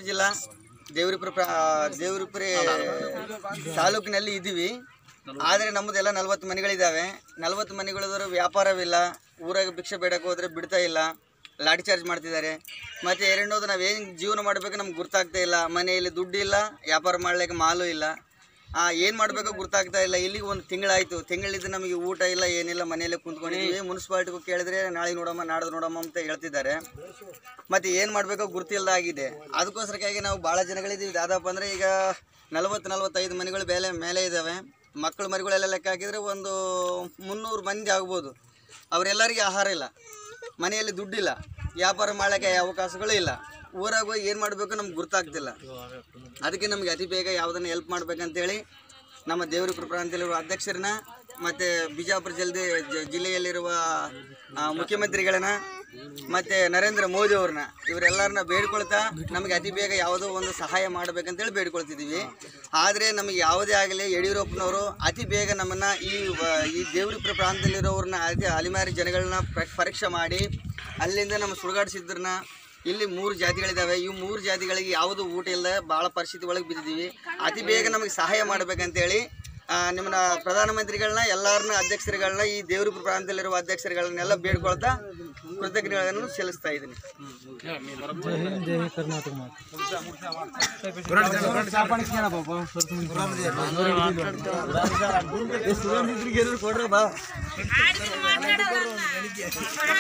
ಜಿಲ್ಲಾ ದೇವರಿಪುರ ಪ್ರ ದೇವರಿಪುರ ತಾಲೂಕಿನಲ್ಲಿ ಇದ್ದೀವಿ ಆದರೆ ನಮ್ಮದೆಲ್ಲ ನಲ್ವತ್ತು ಮನೆಗಳಿದ್ದಾವೆ ನಲ್ವತ್ತು ಮನೆಗಳವರು ವ್ಯಾಪಾರವಿಲ್ಲ ಊರಾಗ ಭಿಕ್ಷೆ ಬೇಡಕ್ಕೆ ಹೋದರೆ ಬಿಡ್ತಾ ಇಲ್ಲ ಲಾಠಿ ಚಾರ್ಜ್ ಮಾಡ್ತಿದ್ದಾರೆ ಮತ್ತು ಎರಡನೇದು ನಾವೇನು ಜೀವನ ಮಾಡಬೇಕು ನಮ್ಗೆ ಗೊತ್ತಾಗ್ತಾ ಇಲ್ಲ ಮನೆಯಲ್ಲಿ ದುಡ್ಡು ಇಲ್ಲ ವ್ಯಾಪಾರ ಮಾಡ್ಲಿಕ್ಕೆ ಮಾಲು ಇಲ್ಲ ಏನು ಮಾಡಬೇಕು ಗೊತ್ತಾಗ್ತಾ ಇಲ್ಲ ಇಲ್ಲಿಗೆ ಒಂದು ತಿಂಗಳಾಯಿತು ತಿಂಗಳಿದ್ದು ನಮಗೆ ಊಟ ಇಲ್ಲ ಏನಿಲ್ಲ ಮನೆಯಲ್ಲೇ ಕುಂತ್ಕೊಂಡಿದ್ದೀವಿ ಮುನ್ಸಿಪಾಲ್ಟಿಗೂ ಕೇಳಿದ್ರೆ ನಾಳೆ ನೋಡಮ್ಮ ನಾಡ್ದು ನೋಡಮ್ಮ ಅಂತ ಹೇಳ್ತಿದ್ದಾರೆ ಮತ್ತು ಏನು ಮಾಡಬೇಕೋ ಗುರ್ತಿಲ್ದಾಗಿದೆ ಅದಕ್ಕೋಸ್ಕರಕ್ಕಾಗಿ ನಾವು ಭಾಳ ಜನಗಳಿದ್ದೀವಿ ದಾದಾಪ ಅಂದರೆ ಈಗ ನಲವತ್ತು ನಲವತ್ತೈದು ಮನೆಗಳು ಮೇಲೆ ಮೇಲೆ ಇದ್ದಾವೆ ಮಕ್ಕಳು ಮರಿಗಳೆಲ್ಲ ಲೆಕ್ಕ ಹಾಕಿದರೆ ಒಂದು ಮುನ್ನೂರು ಮಂದಿ ಆಗ್ಬೋದು ಅವರೆಲ್ಲರಿಗೆ ಆಹಾರ ಇಲ್ಲ ಮನೆಯಲ್ಲಿ ದುಡ್ಡಿಲ್ಲ ವ್ಯಾಪಾರ ಮಾಡೋಕ್ಕೆ ಅವಕಾಶಗಳು ಇಲ್ಲ ಊರಾಗ ಹೋಗಿ ಏನು ಮಾಡಬೇಕು ನಮ್ಗೆ ಗೊತ್ತಾಗ್ತಿಲ್ಲ ಅದಕ್ಕೆ ನಮಗೆ ಅತಿ ಬೇಗ ಯಾವುದನ್ನು ಹೆಲ್ಪ್ ಮಾಡ್ಬೇಕಂತೇಳಿ ನಮ್ಮ ದೇವರಿಪುರ ಪ್ರಾಂತ್ಯದಲ್ಲಿರುವ ಅಧ್ಯಕ್ಷರನ್ನ ಮತ್ತು ಬಿಜಾಪುರ ಜಲ್ದಿ ಜ- ಜಿಲ್ಲೆಯಲ್ಲಿರುವ ಆ, ಮುಖ್ಯಮಂತ್ರಿಗಳನ್ನ ಮತ್ತು ನರೇಂದ್ರ ಮೋದಿ ಅವ್ರನ್ನ ಇವರೆಲ್ಲರನ್ನ ಬೇಡ್ಕೊಳ್ತಾ ನಮಗೆ ಅತಿ ಬೇಗ ಯಾವುದೋ ಒಂದು ಸಹಾಯ ಮಾಡಬೇಕಂತೇಳಿ ಬೇಡ್ಕೊಳ್ತಿದ್ದೀವಿ ಆದರೆ ನಮಗೆ ಯಾವುದೇ ಆಗಲಿ ಯಡಿಯೂರಪ್ಪನವರು ಅತಿ ಬೇಗ ನಮ್ಮನ್ನು ಈ ವ- ಈ ದೇವರಿಪುರ ಪ್ರಾಂತದಲ್ಲಿರೋರನ್ನ ಅತಿ ಅಲಿಮಾರಿ ಜನಗಳನ್ನ ಪ್ರ- ಪರೀಕ್ಷೆ ಮಾಡಿ ಅಲ್ಲಿಂದ ನಮ್ಮ ಸುಡುಗಾಡಿಸಿದ್ರನ್ನ ಇಲ್ಲಿ ಮೂರು ಜಾತಿಗಳಿದ್ದಾವೆ ಈ ಮೂರು ಜಾತಿಗಳಿಗೆ ಯಾವುದು ಊಟ ಇಲ್ಲ ಭಾಳ ಪರಿಸ್ಥಿತಿ ಒಳಗೆ ಬಿದ್ದಿದ್ದೀವಿ ಅತಿ ಬೇಗ ನಮಗೆ ಸಹಾಯ ಮಾಡಬೇಕಂತೇಳಿ ಆ, ನಿಮ್ಮನ್ನ ಪ್ರಧಾನಮಂತ್ರಿಗಳನ್ನ ಎಲ್ಲರನ್ನ ಅಧ್ಯಕ್ಷರುಗಳನ್ನ ಈ ದೇವರಿಪುರ ಪ್ರಾಂತದಲ್ಲಿರುವ ಅಧ್ಯಕ್ಷರುಗಳನ್ನೆಲ್ಲ ಬೇಡ್ಕೊಳ್ತಾ ಕೃತಜ್ಞತೆಗಳನ್ನು ಸಲ್ಲಿಸ್ತಾ ಇದ್ದೀನಿ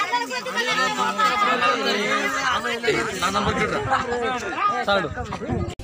ಸಾಡು